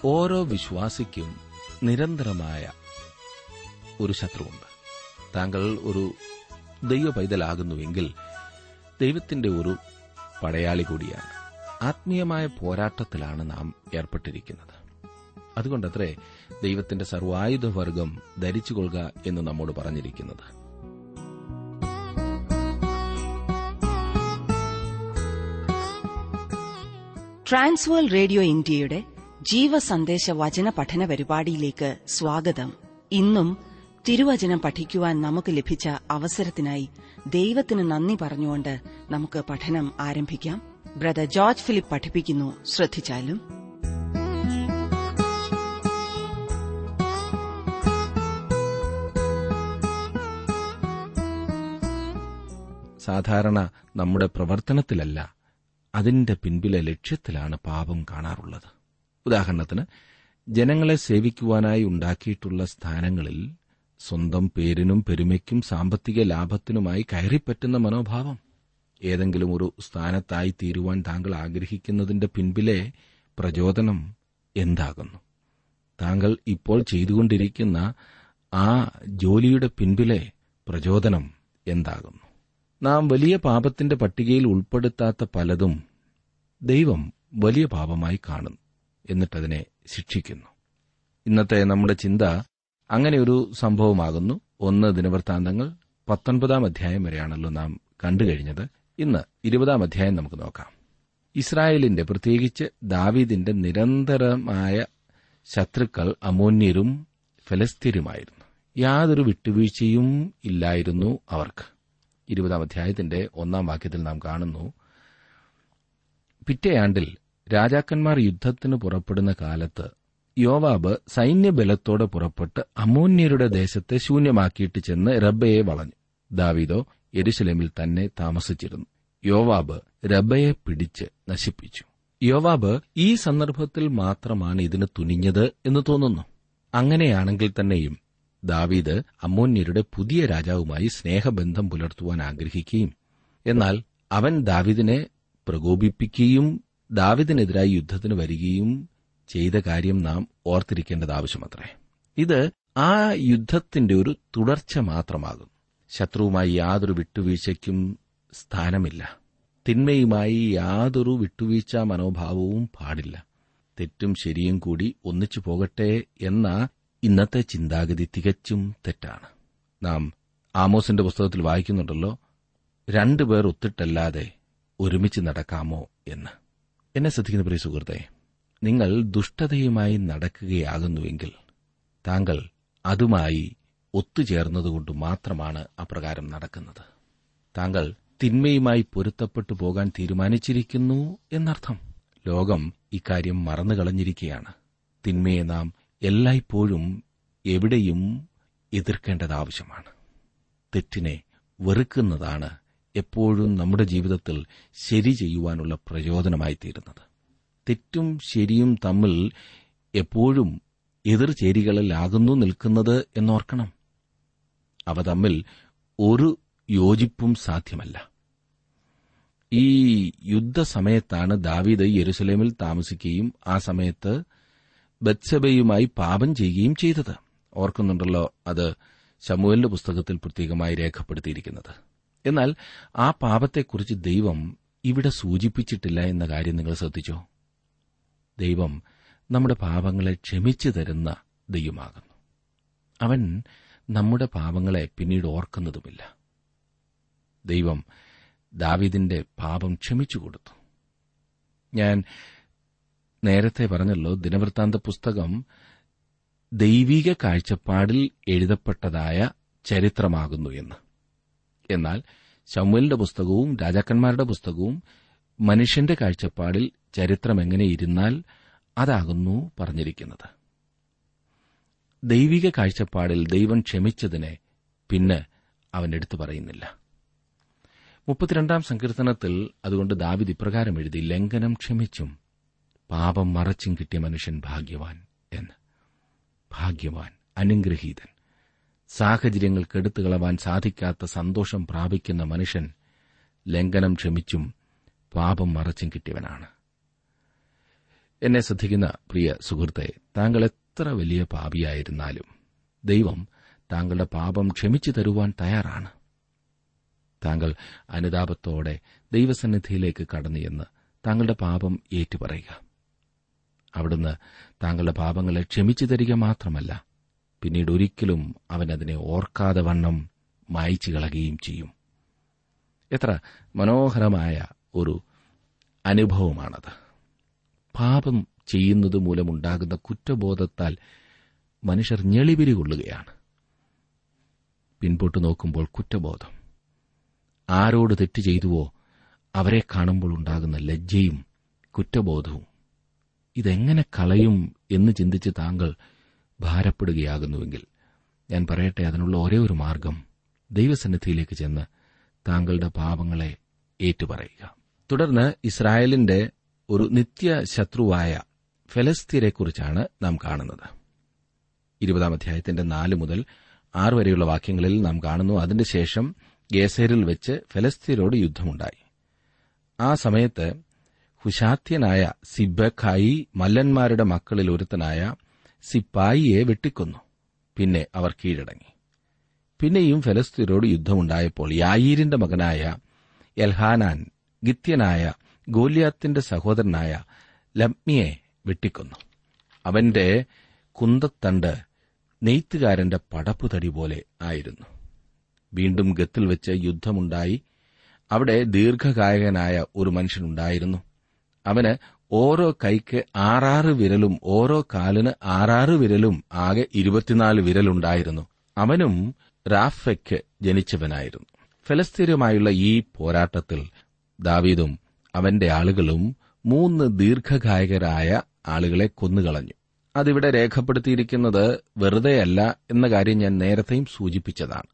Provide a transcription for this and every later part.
ഓരോ വിശ്വാസിക്കും നിരന്തരമായ ഒരു ശത്രുവുണ്ട് താങ്കൾ ഒരു ദൈവ പൈതലാകുന്നുവെങ്കിൽ ദൈവത്തിന്റെ ഒരു പടയാളി കൂടിയാണ് ആത്മീയമായ പോരാട്ടത്തിലാണ് നാം ഏർപ്പെട്ടിരിക്കുന്നത് അതുകൊണ്ടത്രേ ദൈവത്തിന്റെ സർവായുധവർഗം ധരിച്ചുകൊള്ളുക എന്ന് നമ്മോട് പറഞ്ഞിരിക്കുന്നത് ട്രാൻസ്വേൾ റേഡിയോ ഇന്ത്യയുടെ ജീവസന്ദേശ വചന പഠന പരിപാടിയിലേക്ക് സ്വാഗതം ഇന്നും തിരുവചനം പഠിക്കുവാൻ നമുക്ക് ലഭിച്ച അവസരത്തിനായി ദൈവത്തിന് നന്ദി പറഞ്ഞുകൊണ്ട് നമുക്ക് പഠനം ആരംഭിക്കാം ബ്രദർ ജോർജ് ഫിലിപ്പ് പഠിപ്പിക്കുന്നു ശ്രദ്ധിച്ചാലും സാധാരണ നമ്മുടെ പ്രവർത്തനത്തിലല്ല അതിന്റെ പിൻപിലെ ലക്ഷ്യത്തിലാണ് പാപം കാണാറുള്ളത് ഉദാഹരണത്തിന് ജനങ്ങളെ സേവിക്കുവാനായി ഉണ്ടാക്കിയിട്ടുള്ള സ്ഥാനങ്ങളിൽ സ്വന്തം പേരിനും പെരുമയ്ക്കും സാമ്പത്തിക ലാഭത്തിനുമായി കയറിപ്പറ്റുന്ന മനോഭാവം ഏതെങ്കിലും ഒരു സ്ഥാനത്തായി തീരുവാൻ താങ്കൾ ആഗ്രഹിക്കുന്നതിന്റെ പിൻപിലെ പ്രചോദനം എന്താകുന്നു താങ്കൾ ഇപ്പോൾ ചെയ്തുകൊണ്ടിരിക്കുന്ന ആ ജോലിയുടെ പിൻപിലെ പ്രചോദനം എന്താകുന്നു നാം വലിയ പാപത്തിന്റെ പട്ടികയിൽ ഉൾപ്പെടുത്താത്ത പലതും ദൈവം വലിയ പാപമായി കാണുന്നു എന്നിട്ടതിനെ ശിക്ഷിക്കുന്നു ഇന്നത്തെ നമ്മുടെ ചിന്ത അങ്ങനെ ഒരു സംഭവമാകുന്നു ഒന്ന് ദിനവൃത്താന്തങ്ങൾ പത്തൊൻപതാം അധ്യായം വരെയാണല്ലോ നാം കണ്ടുകഴിഞ്ഞത് ഇന്ന് ഇരുപതാം അധ്യായം നമുക്ക് നോക്കാം ഇസ്രായേലിന്റെ പ്രത്യേകിച്ച് ദാവീദിന്റെ നിരന്തരമായ ശത്രുക്കൾ അമോന്യരും ഫലസ്തീനുമായിരുന്നു യാതൊരു വിട്ടുവീഴ്ചയും ഇല്ലായിരുന്നു അവർക്ക് ഇരുപതാം അധ്യായത്തിന്റെ ഒന്നാം വാക്യത്തിൽ നാം കാണുന്നു പിറ്റേയാണ്ടിൽ രാജാക്കന്മാർ യുദ്ധത്തിന് പുറപ്പെടുന്ന കാലത്ത് യോവാബ് സൈന്യബലത്തോടെ പുറപ്പെട്ട് അമോന്യരുടെ ദേശത്തെ ശൂന്യമാക്കിയിട്ട് ചെന്ന് റബ്ബയെ വളഞ്ഞു ദാവീദോ യെരുശലേമിൽ തന്നെ താമസിച്ചിരുന്നു യോവാബ് റബ്ബയെ പിടിച്ച് നശിപ്പിച്ചു യോവാബ് ഈ സന്ദർഭത്തിൽ മാത്രമാണ് ഇതിന് തുനിഞ്ഞത് എന്ന് തോന്നുന്നു അങ്ങനെയാണെങ്കിൽ തന്നെയും ദാവീദ് അമ്മോന്യരുടെ പുതിയ രാജാവുമായി സ്നേഹബന്ധം പുലർത്തുവാൻ ആഗ്രഹിക്കുകയും എന്നാൽ അവൻ ദാവിദിനെ പ്രകോപിപ്പിക്കുകയും ദാവിദിനെതിരായി യുദ്ധത്തിന് വരികയും ചെയ്ത കാര്യം നാം ഓർത്തിരിക്കേണ്ടത് ആവശ്യമത്രേ ഇത് ആ യുദ്ധത്തിന്റെ ഒരു തുടർച്ച മാത്രമാകും ശത്രുവുമായി യാതൊരു വിട്ടുവീഴ്ചയ്ക്കും സ്ഥാനമില്ല തിന്മയുമായി യാതൊരു വിട്ടുവീഴ്ച മനോഭാവവും പാടില്ല തെറ്റും ശരിയും കൂടി ഒന്നിച്ചു പോകട്ടെ എന്ന ഇന്നത്തെ ചിന്താഗതി തികച്ചും തെറ്റാണ് നാം ആമോസിന്റെ പുസ്തകത്തിൽ വായിക്കുന്നുണ്ടല്ലോ രണ്ടുപേർ ഒത്തിട്ടല്ലാതെ ഒരുമിച്ച് നടക്കാമോ എന്ന് എന്നെ ശ്രദ്ധിക്കുന്ന പ്രിയ സുഹൃത്തെ നിങ്ങൾ ദുഷ്ടതയുമായി നടക്കുകയാകുന്നുവെങ്കിൽ താങ്കൾ അതുമായി ഒത്തുചേർന്നതുകൊണ്ട് മാത്രമാണ് അപ്രകാരം നടക്കുന്നത് താങ്കൾ തിന്മയുമായി പൊരുത്തപ്പെട്ടു പോകാൻ തീരുമാനിച്ചിരിക്കുന്നു എന്നർത്ഥം ലോകം ഇക്കാര്യം മറന്നുകളഞ്ഞിരിക്കുകയാണ് തിന്മയെ നാം എല്ലായ്പ്പോഴും എവിടെയും എതിർക്കേണ്ടത് ആവശ്യമാണ് തെറ്റിനെ വെറുക്കുന്നതാണ് എപ്പോഴും നമ്മുടെ ജീവിതത്തിൽ ശരി ചെയ്യുവാനുള്ള പ്രചോദനമായി തീരുന്നത് തെറ്റും ശരിയും തമ്മിൽ എപ്പോഴും എതിർചേരികളിലാകുന്നു നിൽക്കുന്നത് എന്നോർക്കണം അവ തമ്മിൽ ഒരു യോജിപ്പും സാധ്യമല്ല ഈ യുദ്ധസമയത്താണ് ദാവീദ് യെരുസലേമിൽ താമസിക്കുകയും ആ സമയത്ത് ബത്സബയുമായി പാപം ചെയ്യുകയും ചെയ്തത് ഓർക്കുന്നുണ്ടല്ലോ അത് ശമുവലിന്റെ പുസ്തകത്തിൽ പ്രത്യേകമായി രേഖപ്പെടുത്തിയിരിക്കുന്നത് എന്നാൽ ആ പാപത്തെക്കുറിച്ച് ദൈവം ഇവിടെ സൂചിപ്പിച്ചിട്ടില്ല എന്ന കാര്യം നിങ്ങൾ ശ്രദ്ധിച്ചോ ദൈവം നമ്മുടെ പാപങ്ങളെ ക്ഷമിച്ചു തരുന്ന ദൈവമാകുന്നു അവൻ നമ്മുടെ പാപങ്ങളെ പിന്നീട് ഓർക്കുന്നതുമില്ല ദൈവം ദാവിദിന്റെ പാപം ക്ഷമിച്ചു കൊടുത്തു ഞാൻ നേരത്തെ പറഞ്ഞല്ലോ ദിനവൃത്താന്ത പുസ്തകം ദൈവിക കാഴ്ചപ്പാടിൽ എഴുതപ്പെട്ടതായ ചരിത്രമാകുന്നു എന്ന് എന്നാൽ ശമുലിന്റെ പുസ്തകവും രാജാക്കന്മാരുടെ പുസ്തകവും മനുഷ്യന്റെ കാഴ്ചപ്പാടിൽ ചരിത്രം എങ്ങനെ ഇരുന്നാൽ അതാകുന്നു പറഞ്ഞിരിക്കുന്നത് ദൈവിക കാഴ്ചപ്പാടിൽ ദൈവം ക്ഷമിച്ചതിനെ പിന്നെ അവൻ എടുത്തു പറയുന്നില്ല മുപ്പത്തിരണ്ടാം സങ്കീർത്തനത്തിൽ അതുകൊണ്ട് ദാവിദ് ഇപ്രകാരം എഴുതി ലംഘനം ക്ഷമിച്ചും പാപം മറച്ചും കിട്ടിയ മനുഷ്യൻ ഭാഗ്യവാൻ എന്ന് ഭാഗ്യവാൻ അനുഗ്രഹീതൻ സാഹചര്യങ്ങൾ കെടുത്തുകളവാൻ സാധിക്കാത്ത സന്തോഷം പ്രാപിക്കുന്ന മനുഷ്യൻ ലംഘനം ക്ഷമിച്ചും പാപം മറച്ചും കിട്ടിയവനാണ് എന്നെ ശ്രദ്ധിക്കുന്ന പ്രിയ സുഹൃത്തെ താങ്കൾ എത്ര വലിയ പാപിയായിരുന്നാലും ദൈവം താങ്കളുടെ പാപം ക്ഷമിച്ചു തരുവാൻ തയ്യാറാണ് താങ്കൾ അനുതാപത്തോടെ ദൈവസന്നിധിയിലേക്ക് കടന്നു എന്ന് താങ്കളുടെ പാപം ഏറ്റുപറയുക അവിടുന്ന് താങ്കളുടെ പാപങ്ങളെ ക്ഷമിച്ചു തരിക മാത്രമല്ല പിന്നീട് ഒരിക്കലും അവൻ അതിനെ ഓർക്കാതെ വണ്ണം മായിച്ചു കളയുകയും ചെയ്യും എത്ര മനോഹരമായ ഒരു അനുഭവമാണത് പാപം ചെയ്യുന്നത് മൂലമുണ്ടാകുന്ന കുറ്റബോധത്താൽ മനുഷ്യർ ഞെളിവിരി കൊള്ളുകയാണ് പിൻപോട്ട് നോക്കുമ്പോൾ കുറ്റബോധം ആരോട് തെറ്റ് ചെയ്തുവോ അവരെ കാണുമ്പോൾ ഉണ്ടാകുന്ന ലജ്ജയും കുറ്റബോധവും ഇതെങ്ങനെ കളയും എന്ന് ചിന്തിച്ച് താങ്കൾ ഭാരപ്പെടുകയാകുന്നുവെങ്കിൽ ഞാൻ പറയട്ടെ അതിനുള്ള ഒരേ ഒരു മാർഗം ദൈവസന്നിധിയിലേക്ക് ചെന്ന് താങ്കളുടെ പാപങ്ങളെ ഏറ്റുപറയുക തുടർന്ന് ഇസ്രായേലിന്റെ ഒരു നിത്യ ശത്രുവായ ഫെലസ്തീനെക്കുറിച്ചാണ് നാം കാണുന്നത് ഇരുപതാം അധ്യായത്തിന്റെ നാല് മുതൽ ആറ് വരെയുള്ള വാക്യങ്ങളിൽ നാം കാണുന്നു അതിന്റെ ശേഷം ഗേസേരിൽ വെച്ച് ഫെലസ്തീനോട് യുദ്ധമുണ്ടായി ആ സമയത്ത് ഹുഷാത്യനായ സിബഖായി മല്ലന്മാരുടെ മക്കളിൽ ഒരുത്തനായ സിപ്പായിയെ വെട്ടിക്കൊന്നു പിന്നെ അവർ കീഴടങ്ങി പിന്നെയും ഫലസ്തീനോട് യുദ്ധമുണ്ടായപ്പോൾ യായീരിന്റെ മകനായ എൽഹാനാൻ ഗിത്യനായ ഗോലിയാത്തിന്റെ സഹോദരനായ ലമ്മിയെ വെട്ടിക്കൊന്നു അവന്റെ കുന്തത്തണ്ട് നെയ്ത്തുകാരന്റെ പടപ്പുതടി പോലെ ആയിരുന്നു വീണ്ടും ഗത്തിൽ വെച്ച് യുദ്ധമുണ്ടായി അവിടെ ദീർഘകായകനായ ഒരു മനുഷ്യനുണ്ടായിരുന്നു അവന് ഓരോ കൈക്ക് ആറാറ് വിരലും ഓരോ കാലിന് ആറാറ് വിരലും ആകെ ഇരുപത്തിനാല് വിരലുണ്ടായിരുന്നു അവനും റാഫയ്ക്ക് ജനിച്ചവനായിരുന്നു ഫലസ്തീനുമായുള്ള ഈ പോരാട്ടത്തിൽ ദാവീദും അവന്റെ ആളുകളും മൂന്ന് ദീർഘകായകരായ ആളുകളെ കൊന്നുകളഞ്ഞു അതിവിടെ രേഖപ്പെടുത്തിയിരിക്കുന്നത് വെറുതെയല്ല എന്ന കാര്യം ഞാൻ നേരത്തെയും സൂചിപ്പിച്ചതാണ്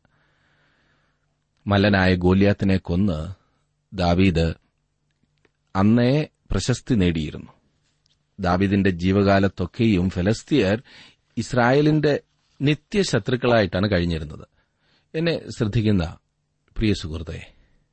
മല്ലനായ ഗോല്യാത്തിനെ കൊന്ന് ദാവീദ് അന്നേ പ്രശസ്തി നേടിയിരുന്നു ദാവീദിന്റെ ജീവകാലത്തൊക്കെയും ഫലസ്തീയർ ഇസ്രായേലിന്റെ നിത്യശത്രുക്കളായിട്ടാണ് കഴിഞ്ഞിരുന്നത് എന്നെ ശ്രദ്ധിക്കുന്ന പ്രിയ സുഹൃത്തെ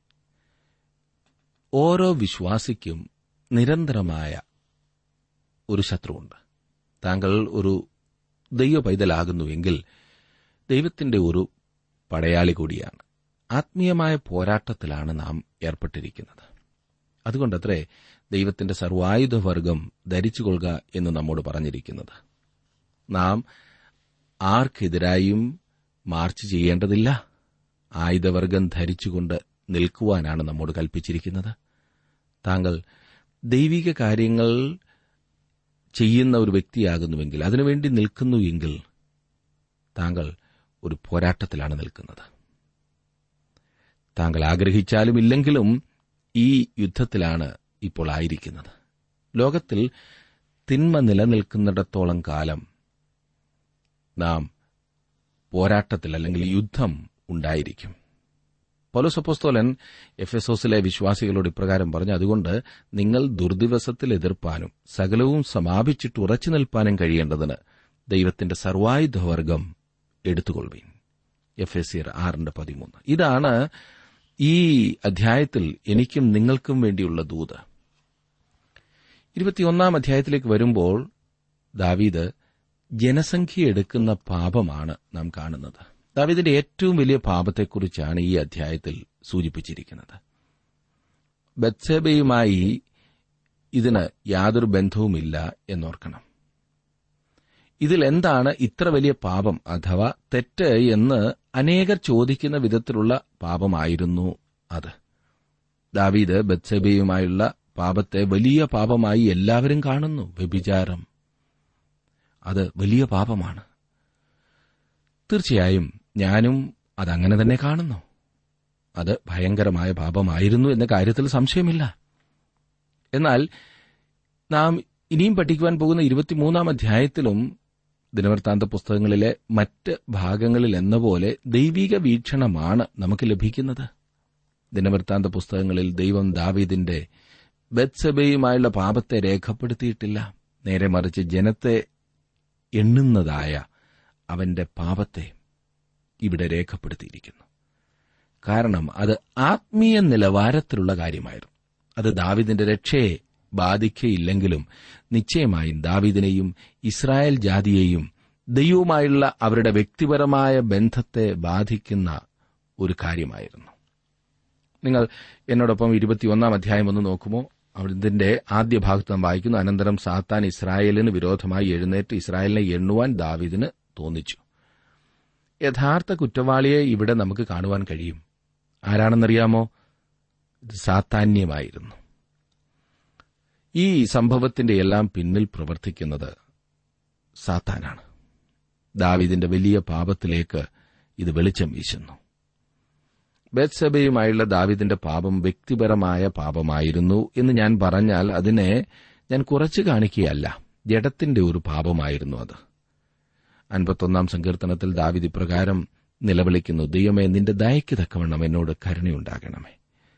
ഓരോ വിശ്വാസിക്കും നിരന്തരമായ ഒരു ശത്രുവുണ്ട് താങ്കൾ ഒരു ദൈവ പൈതലാകുന്നുവെങ്കിൽ ദൈവത്തിന്റെ ഒരു പടയാളി കൂടിയാണ് ആത്മീയമായ പോരാട്ടത്തിലാണ് നാം ഏർപ്പെട്ടിരിക്കുന്നത് അതുകൊണ്ടത്രേ ദൈവത്തിന്റെ സർവായുധവർഗം ധരിച്ചുകൊള്ളുക എന്ന് നമ്മോട് പറഞ്ഞിരിക്കുന്നത് നാം ആർക്കെതിരായും മാർച്ച് ചെയ്യേണ്ടതില്ല ആയുധവർഗം ധരിച്ചുകൊണ്ട് നിൽക്കുവാനാണ് നമ്മോട് കൽപ്പിച്ചിരിക്കുന്നത് താങ്കൾ ദൈവിക കാര്യങ്ങൾ ചെയ്യുന്ന ഒരു വ്യക്തിയാകുന്നുവെങ്കിൽ അതിനുവേണ്ടി നിൽക്കുന്നുവെങ്കിൽ താങ്കൾ ഒരു പോരാട്ടത്തിലാണ് നിൽക്കുന്നത് താങ്കൾ ആഗ്രഹിച്ചാലും ഇല്ലെങ്കിലും ഈ യുദ്ധത്തിലാണ് ഇപ്പോൾ ആയിരിക്കുന്നത് ലോകത്തിൽ തിന്മ നിലനിൽക്കുന്നിടത്തോളം കാലം നാം പോരാട്ടത്തിൽ അല്ലെങ്കിൽ യുദ്ധം ഉണ്ടായിരിക്കും പൗലോസപ്പോസ്തോലൻ എഫെസോസിലെ വിശ്വാസികളോട് ഇപ്രകാരം പറഞ്ഞു അതുകൊണ്ട് നിങ്ങൾ ദുർദിവസത്തിൽ എതിർപ്പാനും സകലവും സമാപിച്ചിട്ട് ഉറച്ചു നിൽപ്പാനും കഴിയേണ്ടതിന് ദൈവത്തിന്റെ സർവായുധവർഗം എടുത്തുകൊള്ളുവീൻ എഫ് എസ് സിയർ ആറിന്റെ പതിമൂന്ന് ഇതാണ് ഈ അധ്യായത്തിൽ എനിക്കും നിങ്ങൾക്കും വേണ്ടിയുള്ള ദൂത് ഇരുപത്തിയൊന്നാം അധ്യായത്തിലേക്ക് വരുമ്പോൾ ദാവീദ് ജനസംഖ്യ എടുക്കുന്ന പാപമാണ് നാം കാണുന്നത് ദാവീദിന്റെ ഏറ്റവും വലിയ പാപത്തെക്കുറിച്ചാണ് ഈ അധ്യായത്തിൽ സൂചിപ്പിച്ചിരിക്കുന്നത് ബത്സേബയുമായി ഇതിന് യാതൊരു ബന്ധവുമില്ല എന്നോർക്കണം ഇതിൽ എന്താണ് ഇത്ര വലിയ പാപം അഥവാ തെറ്റ് എന്ന് അനേകർ ചോദിക്കുന്ന വിധത്തിലുള്ള പാപമായിരുന്നു അത് ദാവീദ് ബത്സേബയുമായുള്ള പാപത്തെ വലിയ പാപമായി എല്ലാവരും കാണുന്നു വ്യഭിചാരം അത് വലിയ പാപമാണ് തീർച്ചയായും ഞാനും അതങ്ങനെ തന്നെ കാണുന്നു അത് ഭയങ്കരമായ പാപമായിരുന്നു എന്ന കാര്യത്തിൽ സംശയമില്ല എന്നാൽ നാം ഇനിയും പഠിക്കുവാൻ പോകുന്ന ഇരുപത്തിമൂന്നാം അധ്യായത്തിലും ദിനവൃത്താന്ത പുസ്തകങ്ങളിലെ മറ്റ് ഭാഗങ്ങളിൽ എന്ന പോലെ ദൈവിക വീക്ഷണമാണ് നമുക്ക് ലഭിക്കുന്നത് ദിനവൃത്താന്ത പുസ്തകങ്ങളിൽ ദൈവം ദാവീദിന്റെ ബത്സബയുമായുള്ള പാപത്തെ രേഖപ്പെടുത്തിയിട്ടില്ല നേരെ മറിച്ച് ജനത്തെ എണ്ണുന്നതായ അവന്റെ പാപത്തെ ഇവിടെ രേഖപ്പെടുത്തിയിരിക്കുന്നു കാരണം അത് ആത്മീയ നിലവാരത്തിലുള്ള കാര്യമായിരുന്നു അത് ദാവിദിന്റെ രക്ഷയെ ബാധിക്കയില്ലെങ്കിലും നിശ്ചയമായും ദാവീദിനെയും ഇസ്രായേൽ ജാതിയെയും ദൈവവുമായുള്ള അവരുടെ വ്യക്തിപരമായ ബന്ധത്തെ ബാധിക്കുന്ന ഒരു കാര്യമായിരുന്നു നിങ്ങൾ എന്നോടൊപ്പം ഇരുപത്തിയൊന്നാം അധ്യായം ഒന്ന് നോക്കുമോ അതിന്റെ ആദ്യ ഭാഗത്ത് നാം വായിക്കുന്നു അനന്തരം സാത്താൻ ഇസ്രായേലിന് വിരോധമായി എഴുന്നേറ്റ് ഇസ്രായേലിനെ എണ്ണുവാൻ ദാവീദിന് തോന്നിച്ചു യഥാർത്ഥ കുറ്റവാളിയെ ഇവിടെ നമുക്ക് കാണുവാൻ കഴിയും ആരാണെന്നറിയാമോ ഇത് സാത്താന്യമായിരുന്നു ഈ സംഭവത്തിന്റെ എല്ലാം പിന്നിൽ പ്രവർത്തിക്കുന്നത് സാത്താനാണ് ദാവിദിന്റെ വലിയ പാപത്തിലേക്ക് ഇത് വെളിച്ചം വീശുന്നു ബത്സബയുമായുള്ള ദാവിദിന്റെ പാപം വ്യക്തിപരമായ പാപമായിരുന്നു എന്ന് ഞാൻ പറഞ്ഞാൽ അതിനെ ഞാൻ കുറച്ചു കാണിക്കുകയല്ല ജഡത്തിന്റെ ഒരു പാപമായിരുന്നു അത് അൻപത്തൊന്നാം സങ്കീർത്തനത്തിൽ ദാവിദ് ഇപ്രകാരം നിലവിളിക്കുന്നു ദൈവമേ നിന്റെ ദയയ്ക്ക് തക്കവണ്ണം എന്നോട് കരുണയുണ്ടാകണമേ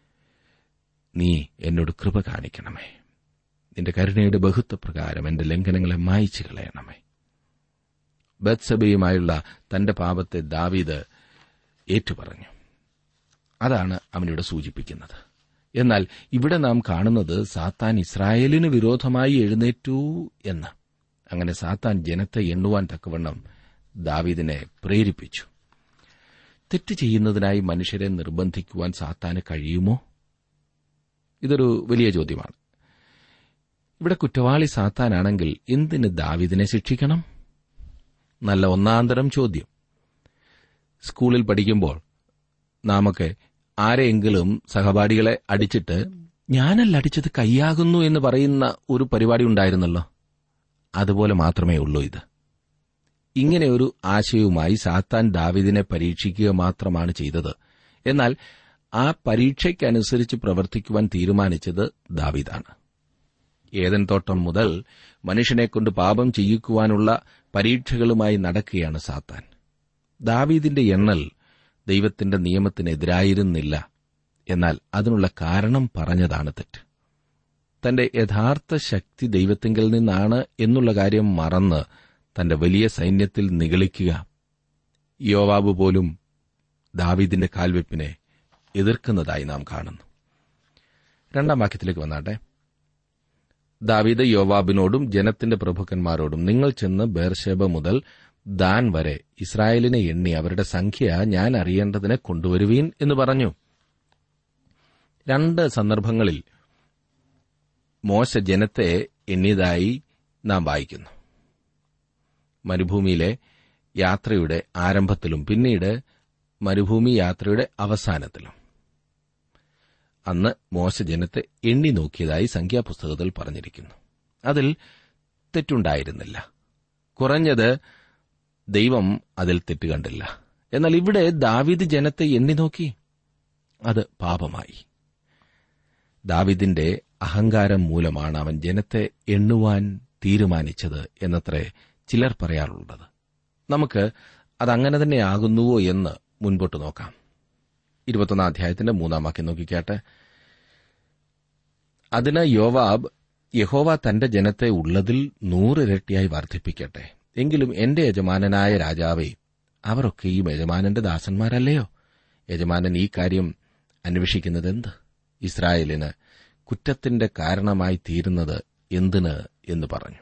നീ എന്നോട് കൃപ കാണിക്കണമേ നിന്റെ കരുണയുടെ ബഹുത്വപ്രകാരം എന്റെ ലംഘനങ്ങളെ മായിച്ചു കളയണമേ ബത്സബയുമായുള്ള തന്റെ പാപത്തെ ദാവീദ് ഏറ്റുപറഞ്ഞു അതാണ് അവനിവിടെ സൂചിപ്പിക്കുന്നത് എന്നാൽ ഇവിടെ നാം കാണുന്നത് സാത്താൻ ഇസ്രായേലിന് വിരോധമായി എഴുന്നേറ്റു എന്ന് അങ്ങനെ സാത്താൻ ജനത്തെ എണ്ണുവാൻ തക്കവണ്ണം ദാവീദിനെ പ്രേരിപ്പിച്ചു തെറ്റ് ചെയ്യുന്നതിനായി മനുഷ്യരെ നിർബന്ധിക്കുവാൻ സാത്താന് കഴിയുമോ ഇതൊരു വലിയ ചോദ്യമാണ് ഇവിടെ കുറ്റവാളി സാത്താനാണെങ്കിൽ എന്തിന് ദാവീദിനെ ശിക്ഷിക്കണം നല്ല ഒന്നാന്തരം ചോദ്യം സ്കൂളിൽ പഠിക്കുമ്പോൾ നാമൊക്കെ ആരെയെങ്കിലും സഹപാഠികളെ അടിച്ചിട്ട് ഞാനല്ല അടിച്ചത് കൈയാകുന്നു എന്ന് പറയുന്ന ഒരു പരിപാടി ഉണ്ടായിരുന്നല്ലോ അതുപോലെ മാത്രമേ ഉള്ളൂ ഇത് ഇങ്ങനെ ഒരു ആശയവുമായി സാത്താൻ ദാവിദിനെ പരീക്ഷിക്കുക മാത്രമാണ് ചെയ്തത് എന്നാൽ ആ പരീക്ഷയ്ക്കനുസരിച്ച് പ്രവർത്തിക്കുവാൻ തീരുമാനിച്ചത് ദാവിദാണ് ഏതൻ തോട്ടം മുതൽ മനുഷ്യനെക്കൊണ്ട് പാപം ചെയ്യിക്കുവാനുള്ള പരീക്ഷകളുമായി നടക്കുകയാണ് സാത്താൻ ദാവീദിന്റെ എണ്ണൽ ദൈവത്തിന്റെ നിയമത്തിനെതിരായിരുന്നില്ല എന്നാൽ അതിനുള്ള കാരണം പറഞ്ഞതാണ് തെറ്റ് തന്റെ യഥാർത്ഥ ശക്തി ദൈവത്തിങ്കിൽ നിന്നാണ് എന്നുള്ള കാര്യം മറന്ന് തന്റെ വലിയ സൈന്യത്തിൽ നിഗളിക്കുക യോവാബ് പോലും ദാവീദിന്റെ കാൽവെപ്പിനെ എതിർക്കുന്നതായി നാം കാണുന്നു രണ്ടാം വാക്യത്തിലേക്ക് വന്നാട്ടെ ദാവീദ് യോവാബിനോടും ജനത്തിന്റെ പ്രഭുക്കന്മാരോടും നിങ്ങൾ ചെന്ന് ബേർഷേബ മുതൽ ദാൻ വരെ ഇസ്രായേലിനെ എണ്ണി അവരുടെ സംഖ്യ ഞാൻ അറിയേണ്ടതിനെ കൊണ്ടുവരുവീൻ എന്ന് പറഞ്ഞു രണ്ട് സന്ദർഭങ്ങളിൽ മോശ ജനത്തെ എണ്ണിയതായി നാം വായിക്കുന്നു മരുഭൂമിയിലെ യാത്രയുടെ ആരംഭത്തിലും പിന്നീട് മരുഭൂമി യാത്രയുടെ അവസാനത്തിലും അന്ന് മോശ ജനത്തെ എണ്ണി നോക്കിയതായി സംഖ്യാപുസ്തകത്തിൽ പറഞ്ഞിരിക്കുന്നു അതിൽ തെറ്റുണ്ടായിരുന്നില്ല കുറഞ്ഞത് ദൈവം അതിൽ തെറ്റ് കണ്ടില്ല എന്നാൽ ഇവിടെ ദാവിദ് ജനത്തെ എണ്ണി നോക്കി അത് പാപമായി ദാവിദിന്റെ അഹങ്കാരം മൂലമാണ് അവൻ ജനത്തെ എണ്ണുവാൻ തീരുമാനിച്ചത് എന്നത്രേ ചിലർ പറയാറുള്ളത് നമുക്ക് അതങ്ങനെ തന്നെയാകുന്നുവോ എന്ന് മുൻപോട്ട് നോക്കാം ഇരുപത്തൊന്നാം അധ്യായത്തിന്റെ മൂന്നാം വാക്യം നോക്കിക്കാട്ടെ അതിന് യോവാബ് യഹോവ തന്റെ ജനത്തെ ഉള്ളതിൽ നൂറിരട്ടിയായി വർദ്ധിപ്പിക്കട്ടെ എങ്കിലും എന്റെ യജമാനനായ രാജാവേ അവരൊക്കെയും യജമാനന്റെ ദാസന്മാരല്ലയോ യജമാനൻ ഈ കാര്യം അന്വേഷിക്കുന്നതെന്ത് ഇസ്രായേലിന് കുറ്റത്തിന്റെ കാരണമായി തീരുന്നത് എന്തിന് എന്ന് പറഞ്ഞു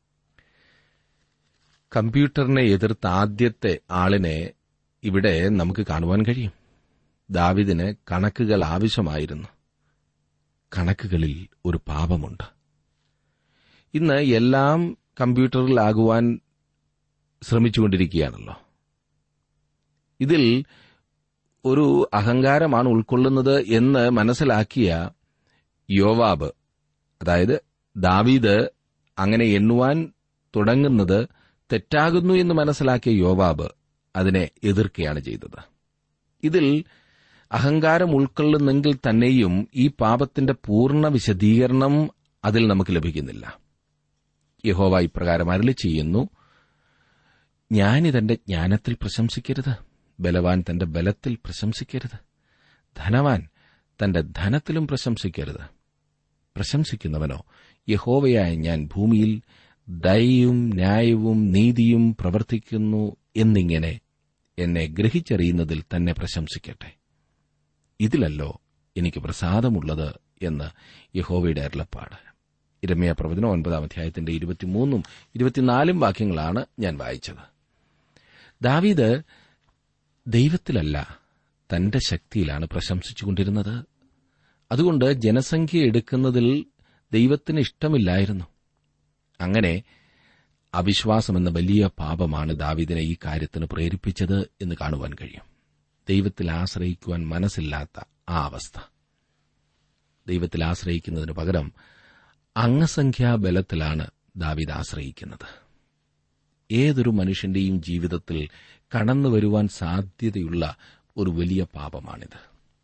കമ്പ്യൂട്ടറിനെ എതിർത്ത ആദ്യത്തെ ആളിനെ ഇവിടെ നമുക്ക് കാണുവാൻ കഴിയും ദാവിദിന് കണക്കുകൾ ആവശ്യമായിരുന്നു കണക്കുകളിൽ ഒരു പാപമുണ്ട് ഇന്ന് എല്ലാം കമ്പ്യൂട്ടറിലാകുവാൻ ശ്രമിച്ചുകൊണ്ടിരിക്കുകയാണല്ലോ ഇതിൽ ഒരു അഹങ്കാരമാണ് ഉൾക്കൊള്ളുന്നത് എന്ന് മനസ്സിലാക്കിയ യോവാബ് അതായത് ദാവീദ് അങ്ങനെ എണ്ണുവാൻ തുടങ്ങുന്നത് തെറ്റാകുന്നു എന്ന് മനസ്സിലാക്കിയ യോവാബ് അതിനെ എതിർക്കുകയാണ് ചെയ്തത് ഇതിൽ അഹങ്കാരം ഉൾക്കൊള്ളുന്നെങ്കിൽ തന്നെയും ഈ പാപത്തിന്റെ പൂർണ്ണ വിശദീകരണം അതിൽ നമുക്ക് ലഭിക്കുന്നില്ല യഹോവ ഇപ്രകാരം അരളി ചെയ്യുന്നു ഞാനിതെന്റെ ജ്ഞാനത്തിൽ പ്രശംസിക്കരുത് ബലവാൻ തന്റെ ബലത്തിൽ പ്രശംസിക്കരുത് ധനവാൻ തന്റെ ധനത്തിലും പ്രശംസിക്കരുത് പ്രശംസിക്കുന്നവനോ യഹോവയായ ഞാൻ ഭൂമിയിൽ ദയയും ന്യായവും നീതിയും പ്രവർത്തിക്കുന്നു എന്നിങ്ങനെ എന്നെ ഗ്രഹിച്ചറിയുന്നതിൽ തന്നെ പ്രശംസിക്കട്ടെ ഇതിലല്ലോ എനിക്ക് പ്രസാദമുള്ളത് എന്ന് യഹോവയുടെ അരുളപ്പാട് ഇരമ്യ പ്രവചനം ഒൻപതാം അധ്യായത്തിന്റെ ഇരുപത്തിമൂന്നും ഇരുപത്തിനാലും വാക്യങ്ങളാണ് ഞാൻ വായിച്ചത് ദാവീദ് ദൈവത്തിലല്ല തന്റെ ശക്തിയിലാണ് പ്രശംസിച്ചുകൊണ്ടിരുന്നത് അതുകൊണ്ട് ജനസംഖ്യ എടുക്കുന്നതിൽ ദൈവത്തിന് ഇഷ്ടമില്ലായിരുന്നു അങ്ങനെ അവിശ്വാസമെന്ന വലിയ പാപമാണ് ദാവീദിനെ ഈ കാര്യത്തിന് പ്രേരിപ്പിച്ചത് എന്ന് കാണുവാൻ കഴിയും ദൈവത്തിൽ ആശ്രയിക്കുവാൻ മനസ്സില്ലാത്ത ആ അവസ്ഥ ദൈവത്തിൽ ആശ്രയിക്കുന്നതിന് പകരം അംഗസംഖ്യാബലത്തിലാണ് ദാവീദ് ആശ്രയിക്കുന്നത് ഏതൊരു മനുഷ്യന്റെയും ജീവിതത്തിൽ കടന്നുവരുവാൻ സാധ്യതയുള്ള ഒരു വലിയ പാപമാണിത്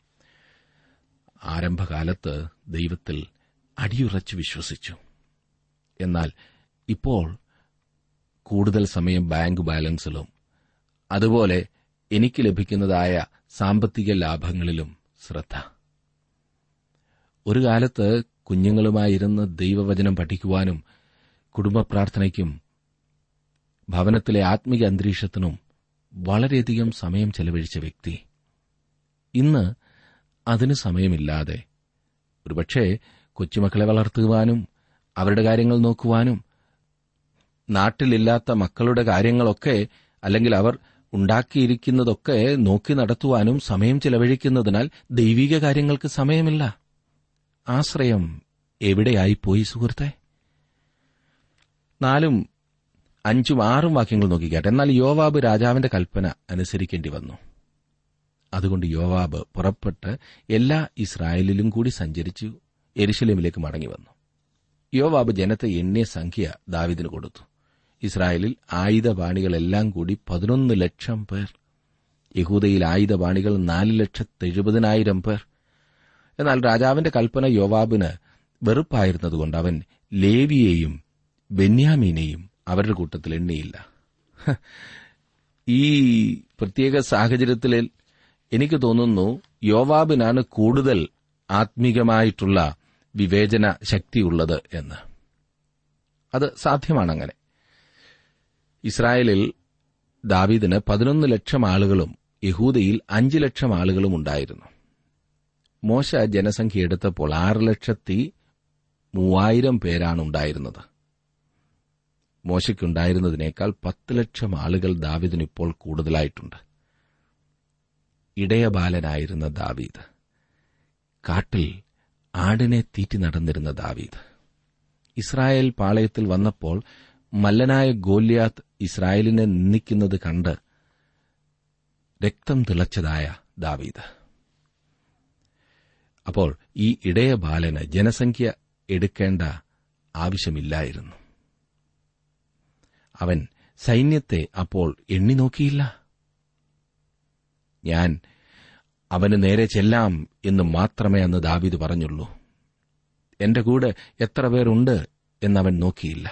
ആരംഭകാലത്ത് ദൈവത്തിൽ അടിയുറച്ചു വിശ്വസിച്ചു എന്നാൽ ഇപ്പോൾ കൂടുതൽ സമയം ബാങ്ക് ബാലൻസിലും അതുപോലെ എനിക്ക് ലഭിക്കുന്നതായ സാമ്പത്തിക ലാഭങ്ങളിലും ശ്രദ്ധ ഒരു കാലത്ത് കുഞ്ഞുങ്ങളുമായിരുന്ന് ദൈവവചനം പഠിക്കുവാനും കുടുംബ പ്രാർത്ഥനയ്ക്കും ഭവനത്തിലെ ആത്മീക അന്തരീക്ഷത്തിനും വളരെയധികം സമയം ചെലവഴിച്ച വ്യക്തി ഇന്ന് അതിന് സമയമില്ലാതെ ഒരുപക്ഷെ കൊച്ചുമക്കളെ വളർത്തുവാനും അവരുടെ കാര്യങ്ങൾ നോക്കുവാനും നാട്ടിലില്ലാത്ത മക്കളുടെ കാര്യങ്ങളൊക്കെ അല്ലെങ്കിൽ അവർ ഉണ്ടാക്കിയിരിക്കുന്നതൊക്കെ നോക്കി നടത്തുവാനും സമയം ചെലവഴിക്കുന്നതിനാൽ ദൈവിക കാര്യങ്ങൾക്ക് സമയമില്ല ആശ്രയം എവിടെയായിപ്പോയി സുഹൃത്തെ നാലും അഞ്ചും ആറും വാക്യങ്ങൾ നോക്കിക്കാട്ടെ എന്നാൽ യോവാബ് രാജാവിന്റെ കൽപ്പന അനുസരിക്കേണ്ടി വന്നു അതുകൊണ്ട് യോവാബ് പുറപ്പെട്ട് എല്ലാ ഇസ്രായേലിലും കൂടി സഞ്ചരിച്ചു എരുശലേമിലേക്ക് മടങ്ങി വന്നു യോവാബ് ജനത്തെ എണ്ണിയ സംഖ്യ ദാവിദിന് കൊടുത്തു ഇസ്രായേലിൽ ആയുധപാണികളെല്ലാം കൂടി പതിനൊന്ന് ലക്ഷം പേർ യഹൂദയിൽ ആയുധപാണികൾ നാല് ലക്ഷത്തെഴുപതിനായിരം പേർ എന്നാൽ രാജാവിന്റെ കൽപ്പന യോവാബിന് വെറുപ്പായിരുന്നതുകൊണ്ട് അവൻ ലേവിയെയും ബെന്യാമീനെയും അവരുടെ കൂട്ടത്തിൽ എണ്ണിയില്ല ഹ, ഈ പ്രത്യേക സാഹചര്യത്തിൽ എനിക്ക് തോന്നുന്നു യോവാബിനാണ് കൂടുതൽ ആത്മീകമായിട്ടുള്ള വിവേചന ശക്തിയുള്ളത് എന്ന് അത് സാധ്യമാണ് അങ്ങനെ ഇസ്രായേലിൽ ദാവീദിന് പതിനൊന്ന് ലക്ഷം ആളുകളും യഹൂദയിൽ അഞ്ച് ലക്ഷം ആളുകളും ഉണ്ടായിരുന്നു മോശ ജനസംഖ്യ എടുത്തപ്പോൾ ആറ് ലക്ഷത്തി മൂവായിരം പേരാണ് ഉണ്ടായിരുന്നത് മോശയ്ക്കുണ്ടായിരുന്നതിനേക്കാൾ പത്ത് ലക്ഷം ആളുകൾ ദാവീദിന് ഇപ്പോൾ കൂടുതലായിട്ടുണ്ട് ഇടയബാലനായിരുന്ന ദാവീദ് കാട്ടിൽ ആടിനെ തീറ്റി നടന്നിരുന്ന ദാവീദ് ഇസ്രായേൽ പാളയത്തിൽ വന്നപ്പോൾ മല്ലനായ ഗോല്യാത്ത് ഇസ്രായേലിനെ നിന്ദിക്കുന്നത് കണ്ട് രക്തം തിളച്ചതായ ദാവീദ് അപ്പോൾ ഈ ഇടയ ബാലന് ജനസംഖ്യ എടുക്കേണ്ട ആവശ്യമില്ലായിരുന്നു അവൻ സൈന്യത്തെ അപ്പോൾ എണ്ണി നോക്കിയില്ല ഞാൻ അവന് നേരെ ചെല്ലാം എന്ന് മാത്രമേ അന്ന് ദാവീദ് പറഞ്ഞുള്ളൂ എന്റെ കൂടെ എത്ര പേരുണ്ട് എന്നവൻ നോക്കിയില്ല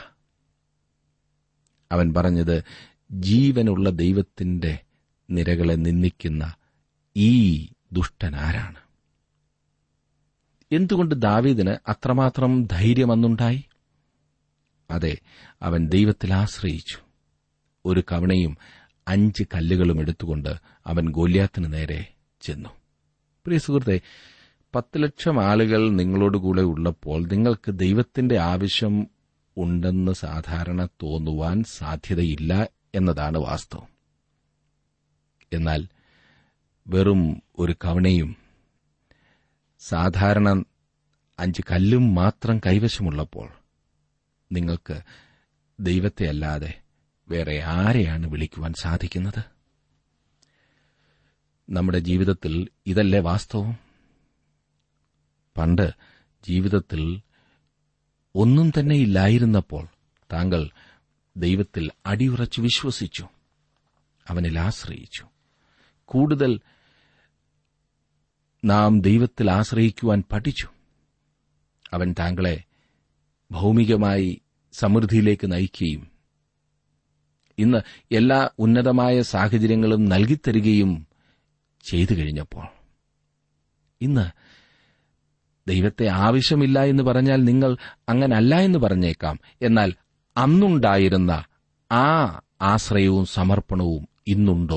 അവൻ പറഞ്ഞത് ജീവനുള്ള ദൈവത്തിന്റെ നിരകളെ നിന്ദിക്കുന്ന ഈ ദുഷ്ടൻ ആരാണ് എന്തുകൊണ്ട് ദാവീദിന് അത്രമാത്രം ധൈര്യം അന്നുണ്ടായി അതെ അവൻ ദൈവത്തിൽ ആശ്രയിച്ചു ഒരു കവണയും അഞ്ച് കല്ലുകളും എടുത്തുകൊണ്ട് അവൻ ഗോല്യാത്തിന് നേരെ ചെന്നു പ്രിയ സുഹൃത്തെ പത്ത് ലക്ഷം ആളുകൾ നിങ്ങളോടുകൂടെ ഉള്ളപ്പോൾ നിങ്ങൾക്ക് ദൈവത്തിന്റെ ആവശ്യം ഉണ്ടെന്ന് സാധാരണ തോന്നുവാൻ സാധ്യതയില്ല എന്നതാണ് വാസ്തവം എന്നാൽ വെറും ഒരു കവണയും സാധാരണ അഞ്ച് കല്ലും മാത്രം കൈവശമുള്ളപ്പോൾ നിങ്ങൾക്ക് ദൈവത്തെ അല്ലാതെ വേറെ ആരെയാണ് വിളിക്കുവാൻ സാധിക്കുന്നത് നമ്മുടെ ജീവിതത്തിൽ ഇതല്ലേ വാസ്തവം പണ്ട് ജീവിതത്തിൽ ഒന്നും തന്നെ ഇല്ലായിരുന്നപ്പോൾ താങ്കൾ ദൈവത്തിൽ അടിയുറച്ചു വിശ്വസിച്ചു അവനിൽ ആശ്രയിച്ചു കൂടുതൽ നാം ദൈവത്തിൽ ആശ്രയിക്കുവാൻ പഠിച്ചു അവൻ താങ്കളെ ഭൗമികമായി സമൃദ്ധിയിലേക്ക് നയിക്കുകയും ഇന്ന് എല്ലാ ഉന്നതമായ സാഹചര്യങ്ങളും നൽകിത്തരികയും ചെയ്തു കഴിഞ്ഞപ്പോൾ ഇന്ന് ദൈവത്തെ ആവശ്യമില്ല എന്ന് പറഞ്ഞാൽ നിങ്ങൾ അങ്ങനല്ല എന്ന് പറഞ്ഞേക്കാം എന്നാൽ അന്നുണ്ടായിരുന്ന ആ ആശ്രയവും സമർപ്പണവും ഇന്നുണ്ടോ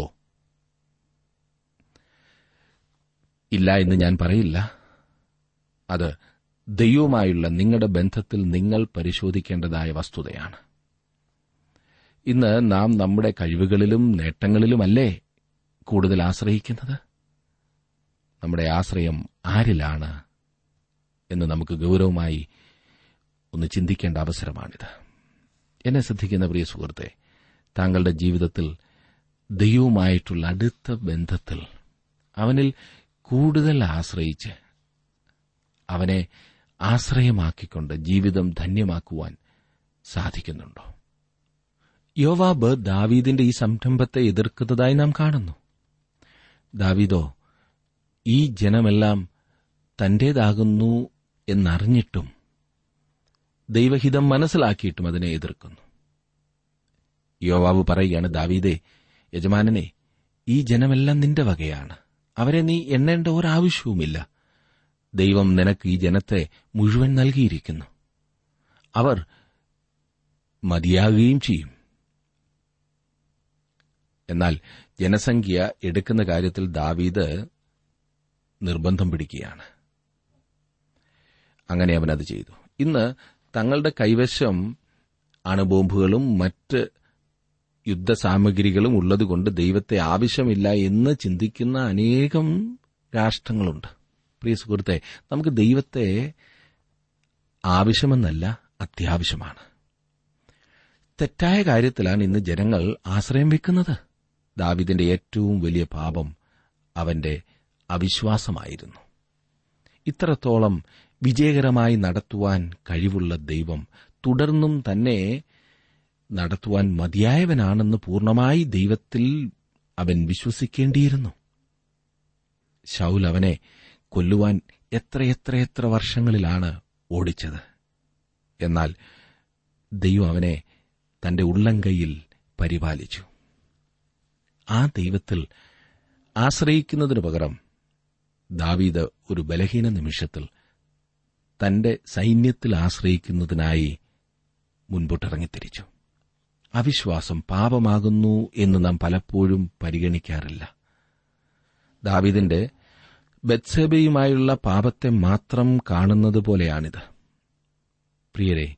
ഇല്ല എന്ന് ഞാൻ പറയില്ല അത് ദൈവവുമായുള്ള നിങ്ങളുടെ ബന്ധത്തിൽ നിങ്ങൾ പരിശോധിക്കേണ്ടതായ വസ്തുതയാണ് ഇന്ന് നാം നമ്മുടെ കഴിവുകളിലും നേട്ടങ്ങളിലുമല്ലേ കൂടുതൽ ആശ്രയിക്കുന്നത് നമ്മുടെ ആശ്രയം ആരിലാണ് എന്ന് നമുക്ക് ഗൗരവമായി ഒന്ന് ചിന്തിക്കേണ്ട അവസരമാണിത് എന്നെ ശ്രദ്ധിക്കുന്ന പ്രിയ സുഹൃത്തെ താങ്കളുടെ ജീവിതത്തിൽ ദൈവവുമായിട്ടുള്ള അടുത്ത ബന്ധത്തിൽ അവനിൽ കൂടുതൽ ആശ്രയിച്ച് അവനെ ആശ്രയമാക്കിക്കൊണ്ട് ജീവിതം ധന്യമാക്കുവാൻ സാധിക്കുന്നുണ്ടോ യോവാബ് ദാവീദിന്റെ ഈ സംരംഭത്തെ എതിർക്കുന്നതായി നാം കാണുന്നു ദാവീദോ ഈ ജനമെല്ലാം തന്റേതാകുന്നു എന്നറിഞ്ഞിട്ടും ദൈവഹിതം മനസ്സിലാക്കിയിട്ടും അതിനെ എതിർക്കുന്നു യോവാബ് പറയുകയാണ് ദാവീദേ യജമാനനെ ഈ ജനമെല്ലാം നിന്റെ വകയാണ് അവരെ നീ എണ്ണേണ്ട ഒരാവശ്യവുമില്ല ദൈവം നിനക്ക് ഈ ജനത്തെ മുഴുവൻ നൽകിയിരിക്കുന്നു അവർ മതിയാകുകയും ചെയ്യും എന്നാൽ ജനസംഖ്യ എടുക്കുന്ന കാര്യത്തിൽ ദാവീദ് നിർബന്ധം പിടിക്കുകയാണ് അങ്ങനെ അവൻ അത് ചെയ്തു ഇന്ന് തങ്ങളുടെ കൈവശം അണുബോംബുകളും മറ്റ് യുദ്ധസാമഗ്രികളും ഉള്ളതുകൊണ്ട് ദൈവത്തെ ആവശ്യമില്ല എന്ന് ചിന്തിക്കുന്ന അനേകം രാഷ്ട്രങ്ങളുണ്ട് പ്രിയ സുഹൃത്തെ നമുക്ക് ദൈവത്തെ ആവശ്യമെന്നല്ല അത്യാവശ്യമാണ് തെറ്റായ കാര്യത്തിലാണ് ഇന്ന് ജനങ്ങൾ ആശ്രയം വെക്കുന്നത് ദാവിദിന്റെ ഏറ്റവും വലിയ പാപം അവന്റെ അവിശ്വാസമായിരുന്നു ഇത്രത്തോളം വിജയകരമായി നടത്തുവാൻ കഴിവുള്ള ദൈവം തുടർന്നും തന്നെ നടത്തുവാൻ മതിയായവനാണെന്ന് പൂർണ്ണമായി ദൈവത്തിൽ അവൻ വിശ്വസിക്കേണ്ടിയിരുന്നു ശൌൽ അവനെ കൊല്ലുവാൻ എത്രയെത്രയെത്ര വർഷങ്ങളിലാണ് ഓടിച്ചത് എന്നാൽ ദൈവം അവനെ തന്റെ ഉള്ളംകൈയിൽ പരിപാലിച്ചു ആ ദൈവത്തിൽ ആശ്രയിക്കുന്നതിനു പകരം ദാവീദ് ഒരു ബലഹീന നിമിഷത്തിൽ തന്റെ സൈന്യത്തിൽ ആശ്രയിക്കുന്നതിനായി മുൻപോട്ടിറങ്ങിത്തിരിച്ചു അവിശ്വാസം പാപമാകുന്നു എന്ന് നാം പലപ്പോഴും പരിഗണിക്കാറില്ല ദാവീദിന്റെ ബത്സേബയുമായുള്ള പാപത്തെ മാത്രം കാണുന്നത് പോലെയാണിത് പ്രിയരെ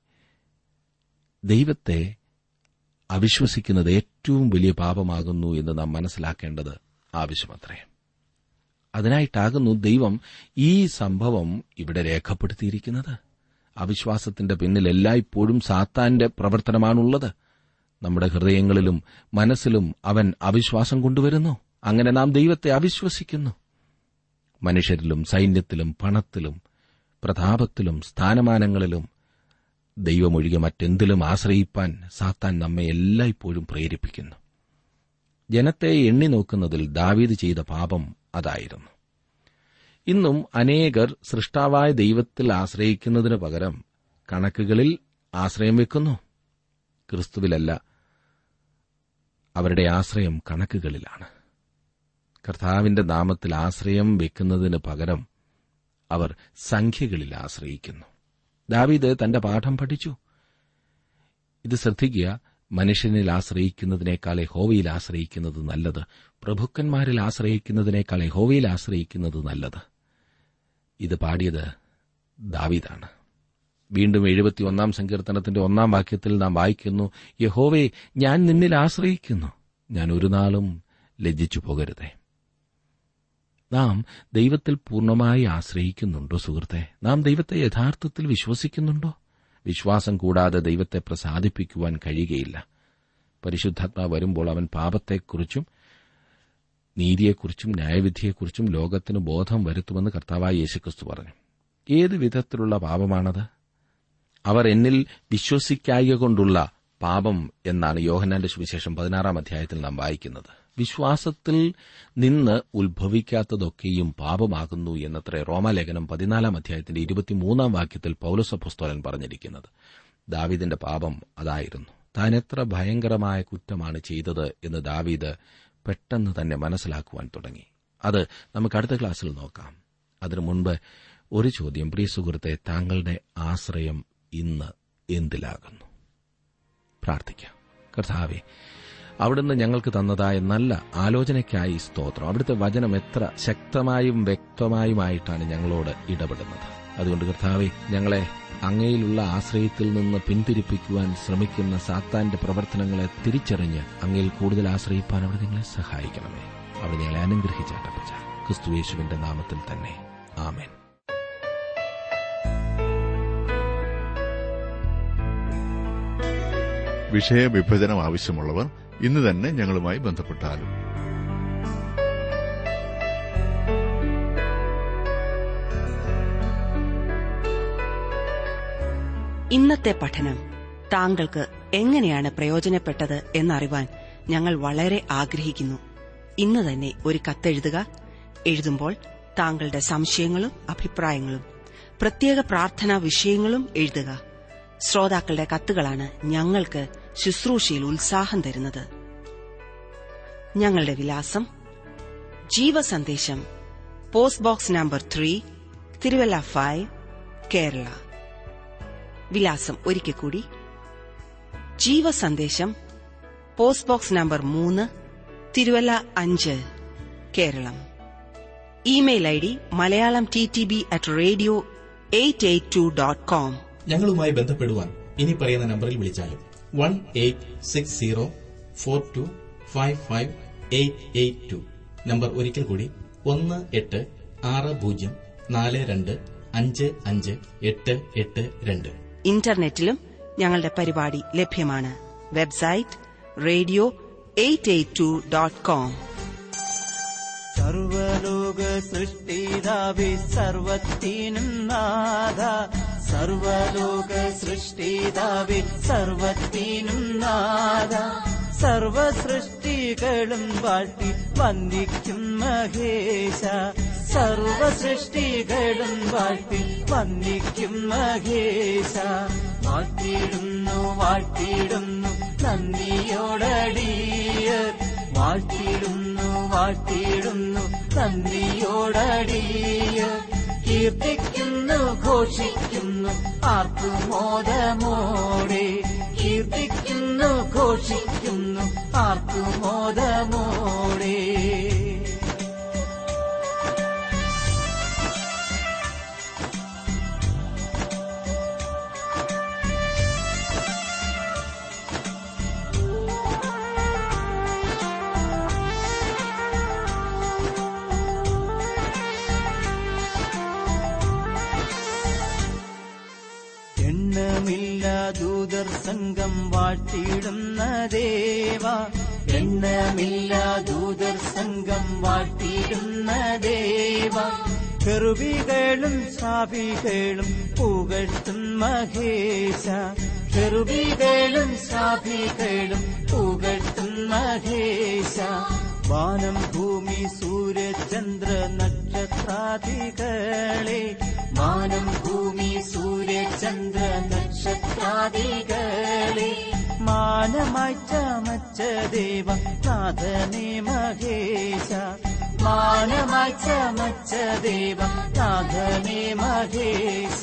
ദൈവത്തെ അവിശ്വസിക്കുന്നത് ഏറ്റവും വലിയ പാപമാകുന്നു എന്ന് നാം മനസ്സിലാക്കേണ്ടത് ആവശ്യമത്രേ അതിനായിട്ടാകുന്നു ദൈവം ഈ സംഭവം ഇവിടെ രേഖപ്പെടുത്തിയിരിക്കുന്നത് അവിശ്വാസത്തിന്റെ പിന്നിൽ എല്ലായ്പ്പോഴും സാത്താന്റെ പ്രവർത്തനമാണുള്ളത് നമ്മുടെ ഹൃദയങ്ങളിലും മനസ്സിലും അവൻ അവിശ്വാസം കൊണ്ടുവരുന്നു അങ്ങനെ നാം ദൈവത്തെ അവിശ്വസിക്കുന്നു മനുഷ്യരിലും സൈന്യത്തിലും പണത്തിലും പ്രതാപത്തിലും സ്ഥാനമാനങ്ങളിലും ദൈവമൊഴികെ മറ്റെന്തിലും ആശ്രയിപ്പാൻ സാത്താൻ നമ്മെ എല്ലായ്പ്പോഴും പ്രേരിപ്പിക്കുന്നു ജനത്തെ എണ്ണി നോക്കുന്നതിൽ ദാവീദ് ചെയ്ത പാപം അതായിരുന്നു ഇന്നും അനേകർ സൃഷ്ടാവായ ദൈവത്തിൽ ആശ്രയിക്കുന്നതിന് പകരം കണക്കുകളിൽ ആശ്രയം വെക്കുന്നു ക്രിസ്തുവിലല്ല അവരുടെ ആശ്രയം കണക്കുകളിലാണ് കർത്താവിന്റെ നാമത്തിൽ ആശ്രയം വെക്കുന്നതിന് പകരം അവർ സംഖ്യകളിൽ ആശ്രയിക്കുന്നു ദാവീദ് തന്റെ പാഠം പഠിച്ചു ഇത് ശ്രദ്ധിക്കുക മനുഷ്യനിൽ ആശ്രയിക്കുന്നതിനേക്കാൾ യഹോവയിൽ ആശ്രയിക്കുന്നത് നല്ലത് പ്രഭുക്കന്മാരിൽ ആശ്രയിക്കുന്നതിനേക്കാൾ യഹോവയിൽ ആശ്രയിക്കുന്നത് നല്ലത് ഇത് പാടിയത് ദാവീദാണ് വീണ്ടും എഴുപത്തിയൊന്നാം സങ്കീർത്തനത്തിന്റെ ഒന്നാം വാക്യത്തിൽ നാം വായിക്കുന്നു യഹോവേ ഞാൻ നിന്നിൽ ആശ്രയിക്കുന്നു ഞാൻ ഒരു നാളും ലജ്ജിച്ചു പോകരുതേ നാം ദൈവത്തിൽ പൂർണ്ണമായി ആശ്രയിക്കുന്നുണ്ടോ സുഹൃത്തെ നാം ദൈവത്തെ യഥാർത്ഥത്തിൽ വിശ്വസിക്കുന്നുണ്ടോ വിശ്വാസം കൂടാതെ ദൈവത്തെ പ്രസാദിപ്പിക്കുവാൻ കഴിയുകയില്ല പരിശുദ്ധാത്മാവ് വരുമ്പോൾ അവൻ പാപത്തെക്കുറിച്ചും നീതിയെക്കുറിച്ചും ന്യായവിധിയെക്കുറിച്ചും ലോകത്തിന് ബോധം വരുത്തുമെന്ന് കർത്താവായ യേശുക്രിസ്തു പറഞ്ഞു ഏത് വിധത്തിലുള്ള പാപമാണത് അവർ എന്നിൽ വിശ്വസിക്കായ കൊണ്ടുള്ള പാപം എന്നാണ് യോഹനാന്റെ സുവിശേഷം പതിനാറാം അധ്യായത്തിൽ നാം വായിക്കുന്നത് വിശ്വാസത്തിൽ നിന്ന് ഉത്ഭവിക്കാത്തതൊക്കെയും പാപമാകുന്നു എന്നത്രേ റോമാലേഖനം പതിനാലാം അധ്യായത്തിന്റെ ഇരുപത്തിമൂന്നാം വാക്യത്തിൽ പൌലസഭസ്തോലൻ പറഞ്ഞിരിക്കുന്നത് ദാവീദിന്റെ പാപം അതായിരുന്നു താൻ എത്ര ഭയങ്കരമായ കുറ്റമാണ് ചെയ്തത് എന്ന് ദാവീദ് പെട്ടെന്ന് തന്നെ മനസ്സിലാക്കുവാൻ തുടങ്ങി അത് നമുക്ക് അടുത്ത ക്ലാസ്സിൽ നോക്കാം അതിനു മുൻപ് ഒരു ചോദ്യം പ്രിയ സുഹൃത്തെ താങ്കളുടെ ആശ്രയം ഇന്ന് എന്തിലാകുന്നു പ്രാർത്ഥിക്കാം കർത്താവെ അവിടുന്ന് ഞങ്ങൾക്ക് തന്നതായ നല്ല ആലോചനയ്ക്കായി സ്തോത്രം അവിടുത്തെ വചനം എത്ര ശക്തമായും വ്യക്തമായുമായിട്ടാണ് ഞങ്ങളോട് ഇടപെടുന്നത് അതുകൊണ്ട് കർത്താവെ ഞങ്ങളെ അങ്ങയിലുള്ള ആശ്രയത്തിൽ നിന്ന് പിന്തിരിപ്പിക്കുവാൻ ശ്രമിക്കുന്ന സാത്താന്റെ പ്രവർത്തനങ്ങളെ തിരിച്ചറിഞ്ഞ് അങ്ങയിൽ കൂടുതൽ ആശ്രയിപ്പാൻ അവിടെ നിങ്ങളെ സഹായിക്കണമേ അവിടെ ഞങ്ങളെ അനുഗ്രഹിച്ചാട്ടപ്പച്ച ക്രിസ്തുയേശുവിന്റെ നാമത്തിൽ തന്നെ ആമേൻ വിഷയവിഭജനം ആവശ്യമുള്ളവർ ഇന്ന് തന്നെ ഞങ്ങളുമായി ബന്ധപ്പെട്ടാലും ഇന്നത്തെ പഠനം താങ്കൾക്ക് എങ്ങനെയാണ് പ്രയോജനപ്പെട്ടത് എന്നറിവാൻ ഞങ്ങൾ വളരെ ആഗ്രഹിക്കുന്നു ഇന്ന് തന്നെ ഒരു കത്തെഴുതുക എഴുതുമ്പോൾ താങ്കളുടെ സംശയങ്ങളും അഭിപ്രായങ്ങളും പ്രത്യേക പ്രാർത്ഥനാ വിഷയങ്ങളും എഴുതുക ശ്രോതാക്കളുടെ കത്തുകളാണ് ഞങ്ങൾക്ക് ശുശ്രൂഷയിൽ ഉത്സാഹം തരുന്നത് ഞങ്ങളുടെ വിലാസം ജീവസന്ദേശം post box number three Thiruvalla five Kerala വിലാസം ഒരിക്കൽ കൂടി ജീവസന്ദേശം പോസ്റ്റ് ബോക്സ് നമ്പർ മൂന്ന് തിരുവല്ല അഞ്ച് Keralam email I D Malayalam T T B at radio eight eight two dot com ഞങ്ങളുമായി ബന്ധപ്പെടുവാൻ ഇനി പറയുന്ന നമ്പറിൽ വിളിച്ചാലും one eight six zero four two five five eight eight two number ഒരിക്കൽ കൂടി ഒന്ന് എട്ട് ആറ് പൂജ്യം നാല് രണ്ട് അഞ്ച് അഞ്ച് എട്ട് എട്ട് രണ്ട് ഇന്റർനെറ്റിലും ഞങ്ങളുടെ പരിപാടി ലഭ്യമാണ് website radio eight eight two dot com സർവലോക സൃഷ്ടിതാവി സർവത്തിനും നാഥ സർവലോക സൃഷ്ടിതാവി സർവത്തിനും നാഥ സർവ സൃഷ്ടികളും വാഴ്ത്തി വന്ദിക്കും മഹേശ സർവ സൃഷ്ടികളും വാഴ്ത്തി വന്ദിക്കും മഹേശ വാഴ്ത്തിയിടുന്നു വാഴ്ത്തിയിടുന്നു നന്ദിയോടടിയർ വാഴ്ത്തിയിടുന്നു വാഴ്ത്തിയിടുന്നു നന്ദിയോടടിയർ കീർത്തിക്കുന്നു ഘോഷിക്കുന്നു ആർക്കുമോദമോടെ കീർത്തിക്കുന്നു ഘോഷിക്കുന്നു ആർക്കുമോദമോടെ എണ്ണമില്ല ദൂതർ സംഘം വാഴ്ത്തിയിടുന്ന ദേവ എണ്ണമില്ല ദൂതർ സംഘം വാഴ്ത്തിയിടുന്ന ദേവ കെറുവികളും സാഭികളും പുകഴ്ത്തും മഹേശ കെറുവികളും സാഭികളും പുകഴ്ത്തും മഹേശ വാനം ഭൂമി സൂര്യചന്ദ്ര നക്ഷത്രാദികളെ വാനം ഭൂമി സൂര്യചന്ദ്ര നക്ഷത്രാദികളെ മാനമായി ചമച്ച ദേവ നാഥനെ മഹേശ മാനമായി ചമച്ച ദേവ നാഥനെ മഹേശ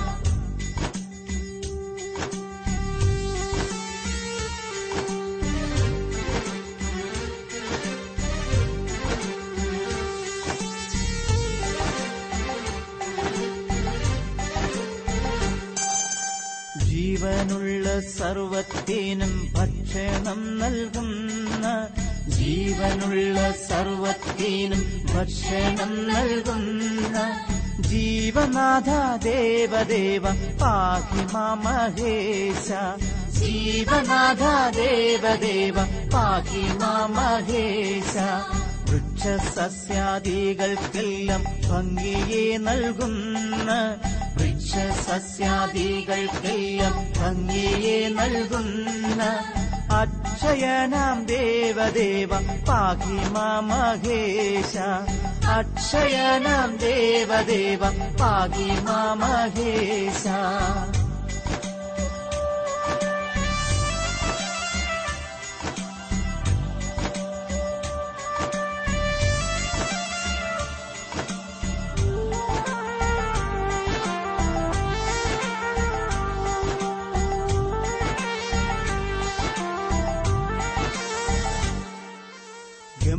ജീവനുള്ള സർവത്തിനും ഭക്ഷണം നൽകുന്ന ജീവനുള്ള സർവത്തിനും ഭക്ഷണം നൽകുന്ന ജീവനാഥ ദേവദേവ പാഹിമാ മഹേശ ജീവനാഥ ദേവദേവ പാഹിമാ മഹേശ വൃക്ഷസസ്യാദികൾക്കെല്ലാം ഭംഗിയെ നൽകുന്ന വൃക്ഷസസ്യാദികൾക്കെല്ലാം ഭംഗിയെ നൽകുന്ന അക്ഷയനാം ദേവദേവ പാഹിമാ മഹേശ അക്ഷയനാം ദേവദേവ പാഹിമാ മഹേശ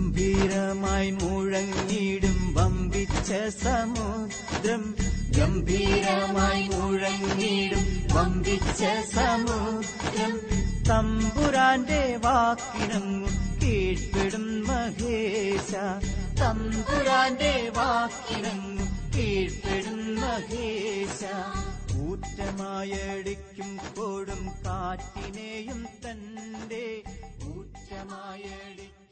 ഗംഭീരമായി മുഴങ്ങിടും വമ്പിച്ച സമുദ്രം ഗംഭീര ഗംഭീരമായി മുഴങ്ങിടും വമ്പിച്ച സമുദ്രം തമ്പുരാന്റെ വാക്കിനങ്ങു കീഴ്പ്പെടും മഹേശ തമ്പുരാന്റെ വാക്കിനങ്ങു കീഴ്പ്പെടും മഹേശ ഊറ്റമായടിക്കും കൊടും കാറ്റിനെയും തന്റെ ഊറ്റമായടിക്കും